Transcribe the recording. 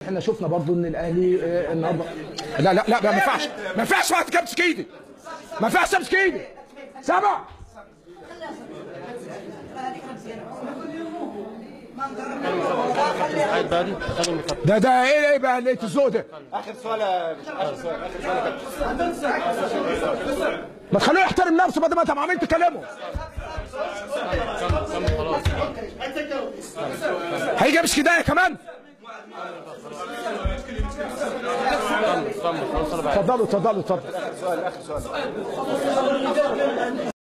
احنا شفنا برضو ان الاهلي آه، النهارده لا لا لا ما ينفعش ما ينفعش ما تمسك ايدي ما ينفعش تمسك ايدي سامع عيد بادي خلي المخطط ده ده ايه ايه بقى اللي الذوق ده اخر سؤال يا باشا اخر سؤال اخر سؤال يا كابتن ما تخلوه يحترم نفسه بدل ما انت عمالين تكلمه كمل خلاص هيجي يمسك ايديا كمان كمل خلاص انا بعد اتفضلوا اتفضلوا اتفضلوا سؤال اخر سؤال